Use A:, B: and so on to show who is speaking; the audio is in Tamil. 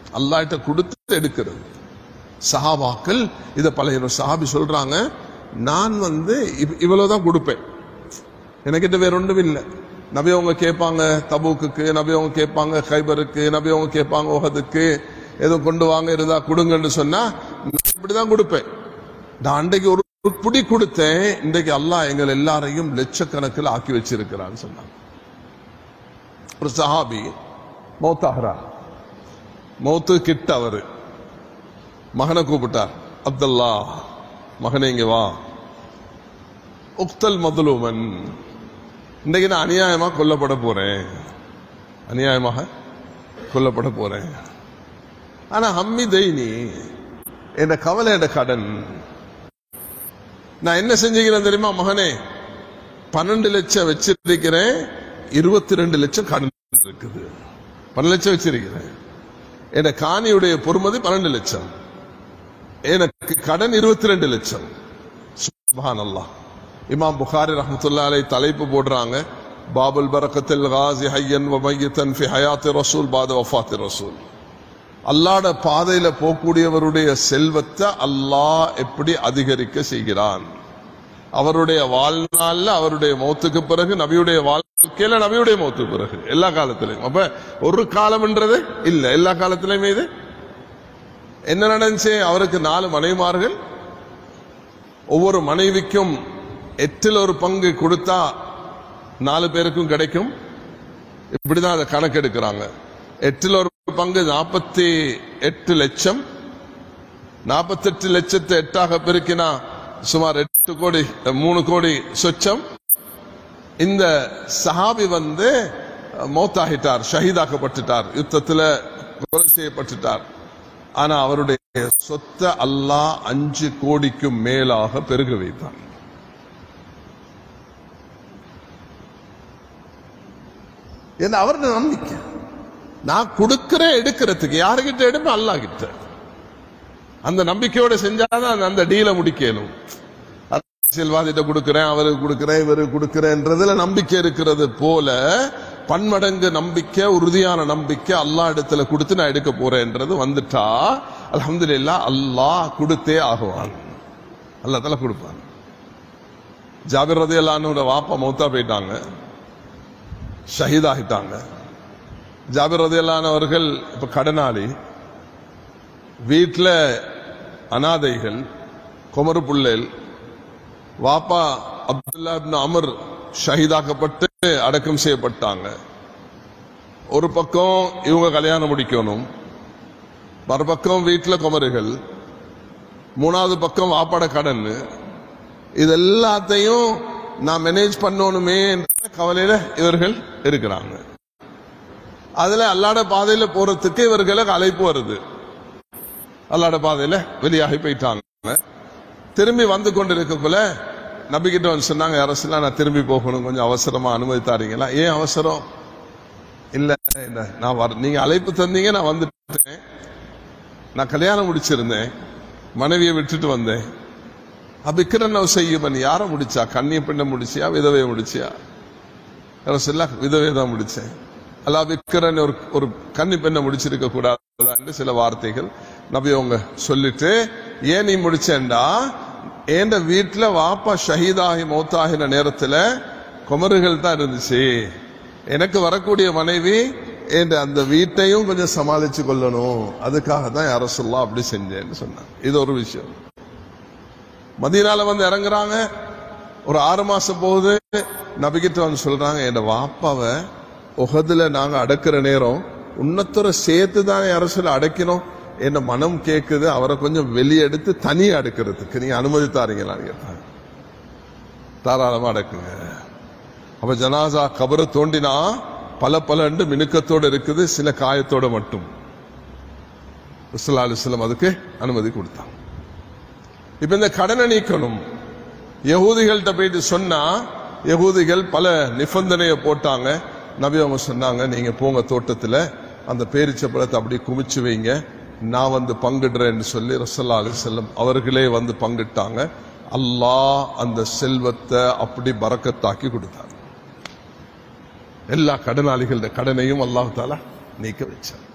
A: அல்லாஹ்ட்ட கொடுத்து எடுக்கிறது சஹாபாக்கள் இதை பழைய சஹாபி சொல்றாங்க நான் வந்து இவ்- இவ்வளவுதான் கொடுப்பேன் எனக்கிட்ட வேற ஒன்றும் இல்லை நபி அவங்க கேட்பாங்க தபூக்குக்கு நபி அவங்க கேட்பாங்க ஹைபருக்கு நபி அவங்க கேட்பாங்க உஹதுக்கு ஏதோ கொண்டு வாங்க இருந்தா கொடுங்கன்னு சொன்னா நான் இப்படிதான் கொடுப்பேன் நான் அன்றைக்கு ஒரு ஒரு புடி கொடுத்தேன் இன்றைக்கு அல்லாஹ் எங்கள் எல்லாரையும் லட்சக்கணக்கில் ஆக்கி வச்சிருக்கிறான்னு சொன்னாங்க ஒரு சஹாபி மௌத்தாகிறா மௌத்து கிட்ட அவரு மகனை கூப்பிட்டார் அப்துல்லா மகனே இங்க வா உக்தல் மதுலுமன் இன்னைக்கு நான் அநியாயமா கொல்லப்பட போறேன் அநியாயமாக கொல்லப்பட போறேன் ஆனா ஹம்மி தைனி என் கவலை என் கடன் நான் என்ன செஞ்சுக்கிறேன் தெரியுமா மகனே பன்னெண்டு லட்சம் வச்சிருக்கிறேன் இருபத்தி ரெண்டு லட்சம் கடன் இருக்குது பன்னெண்டு லட்சம் வச்சிருக்கிறேன் என் காணியுடைய பொறுமதி பன்னெண்டு லட்சம் எனக்கு கடன் இருபத்தி ரெண்டு லட்சம் சுபான் அல்லாஹ் இமாம் புகாரி ரஹமத்துல்லா அலை தலைப்பு போடுறாங்க பாபுல் பரக்கத்தில் காசி ஹையன் வ மையத்தன் ஃபி ஹயாத்தி ரசூல் பாத வஃபாத்தி ரசூல் அல்லாட பாதையில போகக்கூடியவருடைய செல்வத்தை அல்லாஹ் எப்படி அதிகரிக்க செய்கிறான் அவருடைய வாழ்நாள்ல அவருடைய மௌத்துக்கு பிறகு நபியுடைய வாழ்க்கையில நபியுடைய மௌத்துக்கு பிறகு எல்லா காலத்திலையும் அப்ப ஒரு காலம்ன்றது இல்ல எல்லா காலத்திலையுமே இது என்ன நடந்துச்சு அவருக்கு நாலு மனைவிமார்கள் ஒவ்வொரு மனைவிக்கும் எட்டில் ஒரு பங்கு கொடுத்தா நாலு பேருக்கும் கிடைக்கும் இப்படிதான் அதை கணக்கெடுக்கிறாங்க எட்டில் ஒரு பங்கு நாற்பத்தி எட்டு லட்சம் நாற்பத்தெட்டு லட்சத்தை எட்டாக பெருக்கினா சுமார் எட்டு கோடி மூணு கோடி சொச்சம் இந்த சஹாபி வந்து மௌத்தாகிட்டார் ஷஹீதாக்கப்பட்டுட்டார் யுத்தத்தில் கொலை செய்யப்பட்டுட்டார் ஆனா அவருடைய சொத்தை அல்லாஹ் அஞ்சு கோடிக்கும் மேலாக பெருக வைத்தான் என்ன அவருடைய நம்பிக்கை நான் கொடுக்கிறேன் எடுக்கிறதுக்கு யாருகிட்ட எடுப்பேன் அல்லாஹ் கிட்ட அந்த நம்பிக்கையோட செஞ்சாதான் அந்த டீலை முடிக்கணும் அரசியல்வாதிட்ட கொடுக்கிறேன் அவருக்கு கொடுக்கிறேன் இவருக்கு கொடுக்கிறேன்றதுல நம்பிக்கை இருக்கிறது போல பன்மடங்கு நம்பிக்கை உறுதியான நம்பிக்கை அல்லாஹ் இடத்துல கொடுத்து நான் எடுக்க போறேன்றது வந்துட்டா அல்ஹம்துலில்லாஹ் அல்லாஹ் கொடுத்தே ஆகுவான் அல்லாஹ் தலை கொடுப்பான் ஜாபிர் ரதி அல்லானோட வாப்பா மௌத்தா போயிட்டாங்க ஷஹீதாகிட்டாங்க ஜாபிர் ரதி அவர்கள் இப்ப கடனாளி வீட்டில் அனாதைகள் குமரு புள்ளேல் வாப்பா அப்துல்லா இப்னு அமர் ஷஹீதாக்கப்பட்டு அடக்கம் செய்யப்பட்டாங்க ஒரு பக்கம் இவங்க கல்யாணம் முடிக்கணும் மறுபக்கம் வீட்டில் குமருகள் மூணாவது பக்கம் வாப்பாட கடன் இது எல்லாத்தையும் நான் மேனேஜ் பண்ணணுமே என்ற கவலையில இவர்கள் இருக்கிறாங்க அதுல அல்லாட பாதையில போறதுக்கு இவர்களுக்கு அழைப்பு வருது அல்லாட பாதையில வெளியாகி போயிட்டாங்க திரும்பி வந்து கொண்டிருக்கக்குள்ள நபிக்கிட்ட வந்து சொன்னாங்க அரசுலாம் நான் திரும்பி போகணும் கொஞ்சம் அவசரமா அனுமதி தாரீங்களா ஏன் அவசரம் இல்ல இல்ல நான் வர நீங்க அழைப்பு தந்தீங்க நான் வந்துட்டேன் நான் கல்யாணம் முடிச்சிருந்தேன் மனைவியை விட்டுட்டு வந்தேன் அபிக்கிரன் செய்யுமன் யாரை முடிச்சா கண்ணிய பெண்ணை முடிச்சியா விதவையை முடிச்சியா அரசுல விதவையை தான் முடிச்சேன் அல்லா விக்கிரன் ஒரு ஒரு கன்னி பெண்ணை முடிச்சிருக்க கூடாது சில வார்த்தைகள் நபி அவங்க சொல்லிட்டு ஏன் நீ முடிச்சேன்டா என் வீட்டுல வாப்பா ஷஹீதாகி மௌத்தாகின நேரத்துல குமருகள் தான் இருந்துச்சு எனக்கு வரக்கூடிய மனைவி என் அந்த வீட்டையும் கொஞ்சம் சமாளிச்சு கொள்ளணும் அதுக்காக தான் யார சொல்லலாம் அப்படி செஞ்சேன்னு சொன்னாங்க இது ஒரு விஷயம் மதியனால வந்து இறங்குறாங்க ஒரு ஆறு மாசம் போகுது நபிகிட்ட வந்து சொல்றாங்க என் வாப்பாவை உகதுல நாங்க அடக்குற நேரம் உன்னத்தோட சேர்த்து தான் அரசுல அடைக்கணும் என்ன மனம் கேக்குது அவரை கொஞ்சம் வெளியே எடுத்து தனியா அடுக்கிறதுக்கு நீங்க அனுமதி தாரீங்களான்னு கேட்டாங்க தாராளமா அடக்குங்க அப்ப ஜனாசா கபரை தோண்டினா பல பலண்டு மினுக்கத்தோட இருக்குது சில காயத்தோட மட்டும் அலிஸ்லாம் அதுக்கு அனுமதி கொடுத்தாங்க இப்ப இந்த கடனை நீக்கணும் யகூதிகள்கிட்ட போயிட்டு சொன்னா யகூதிகள் பல நிபந்தனையை போட்டாங்க நபி அவங்க சொன்னாங்க நீங்க போங்க தோட்டத்துல அந்த பேரிச்ச பழத்தை அப்படியே குமிச்சு வைங்க நான் வந்து பங்கிடுறேன்னு சொல்லி ரசல்லா அலி செல்லம் அவர்களே வந்து பங்கிட்டாங்க அல்லாஹ் அந்த செல்வத்தை அப்படி பறக்கத்தாக்கி கொடுத்தாங்க எல்லா கடனாளிகளோட கடனையும் அல்லாஹ் தாலா நீக்க வச்சார்